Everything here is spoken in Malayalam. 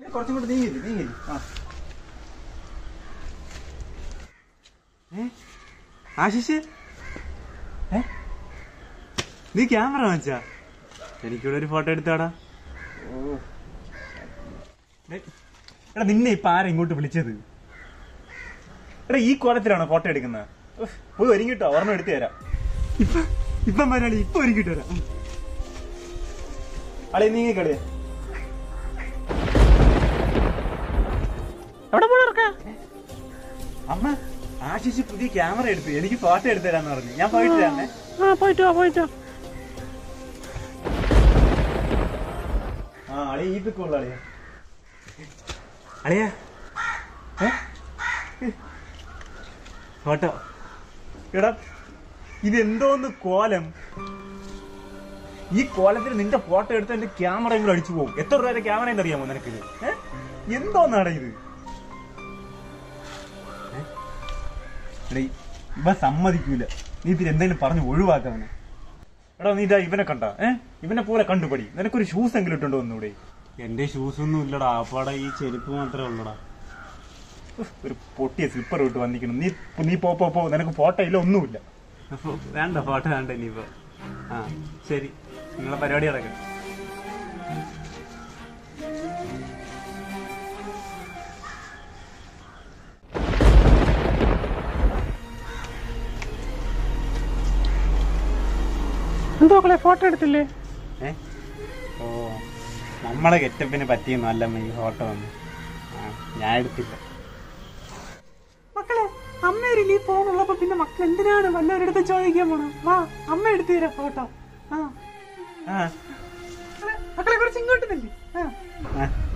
കുറച്ചും കൂടെ നീങ്ങില്ല നീങ്ങില്ല ആ ഏ ആശിഷ് ഏ നീ ക്യാമറ വാങ്ങിച്ചാ എനിക്കിവിടെ ഒരു ഫോട്ടോ എടുത്താടാ ദേ, എടാ നിന്നെ ഇപ്പൊ ആരാ ഇങ്ങോട്ട് വിളിച്ചത് എടാ ഈ കോലത്തിലാണോ ഫോട്ടോ എടുക്കുന്നത് ഉഫ്, പോയി ഒരുങ്ങിട്ടോ ഒരെണ്ണം എടുത്തു തരാം ഇപ്പൊ ഇപ്പം വരാളി ഇപ്പൊ ഒരുങ്ങിട്ട് തരാം ഉം. അളി നീങ്ങി കളിയാ എവിടെ പോണർക്കാ അമ്മ ആശിഷ് പുതിയ ക്യാമറ എടുത്തു എനിക്ക് ഫോട്ടോ എടുത്തു തരാന്ന് പറഞ്ഞു ഞാൻ പോയിട്ട് തരാമേ ആ പോയിട്ട് വാ പോയിട്ട് വാ ആ അളിയ ഈ പിക്കുള്ള അളിയ അളിയ ഫോട്ടോ എടാ ഇതെന്തോന്ന് കോലം ഈ കോലത്തിൽ നിന്റെ ഫോട്ടോ എടുത്ത് എന്റെ ക്യാമറ കൂടെ അടിച്ചു പോകും എത്ര രൂപയുടെ ക്യാമറ എന്ന് അറിയാമോ നിനക്കിത് ഏ? എന്തോന്നാടാ ഇത് ഏ? എടീ, ഇവ സമ്മതിക്കൂല നീ ഇതിൽ എന്തെങ്കിലും പറഞ്ഞ് ഒഴിവാക്കാവനെ എടാ നീ ഇതാ ഇവനെ കണ്ട ഏ ഇവനെ പോലെ കണ്ടുപടി നിനക്കൊരു ഷൂസ് എങ്കിലും ഇട്ടുണ്ടോ ഒന്നൂടെ എന്റെ ഷൂസ് ഒന്നും ഇല്ലടാ ആപ്പാടെ ഈ ചെരുപ്പ് മാത്രമേ ഉള്ളടാ ഉഫ്, ഒരു പൊട്ടിയ സ്ലിപ്പർ ഇട്ട് വന്നിക്കണം നീ നീ പോ പോ പോ നിനക്ക് ഫോട്ടോ ഇല്ല ഒന്നുമില്ല അപ്പൊ വേണ്ട ഫോട്ടോ വേണ്ട ഇനിയിപ്പോ ആ ശരി നിങ്ങളെ പരിപാടി നടക്കും എന്തോ മക്കളെ ഫോട്ടോ എടുത്തില്ലേ ഏ ഓ നമ്മളെ ഗെറ്റപ്പിന് പറ്റിയൊന്നും അല്ലമ്മ ഈ ഫോട്ടോ ഒന്നും ആ ഞാൻ എടുത്തില്ല മക്കളെ അമ്മ ഫോണുള്ളപ്പോ പിന്നെ മക്കൾ എന്തിനാണ് വല്ലവരുടെ അടുത്ത് ചോദിക്കാൻ പോണം വാ അമ്മ എടുത്തു തരാം ഫോട്ടോ ആ ആ മക്കളെ, മക്കളെ കുറച്ച് ഇങ്ങോട്ട് തന്നെ ആ ആ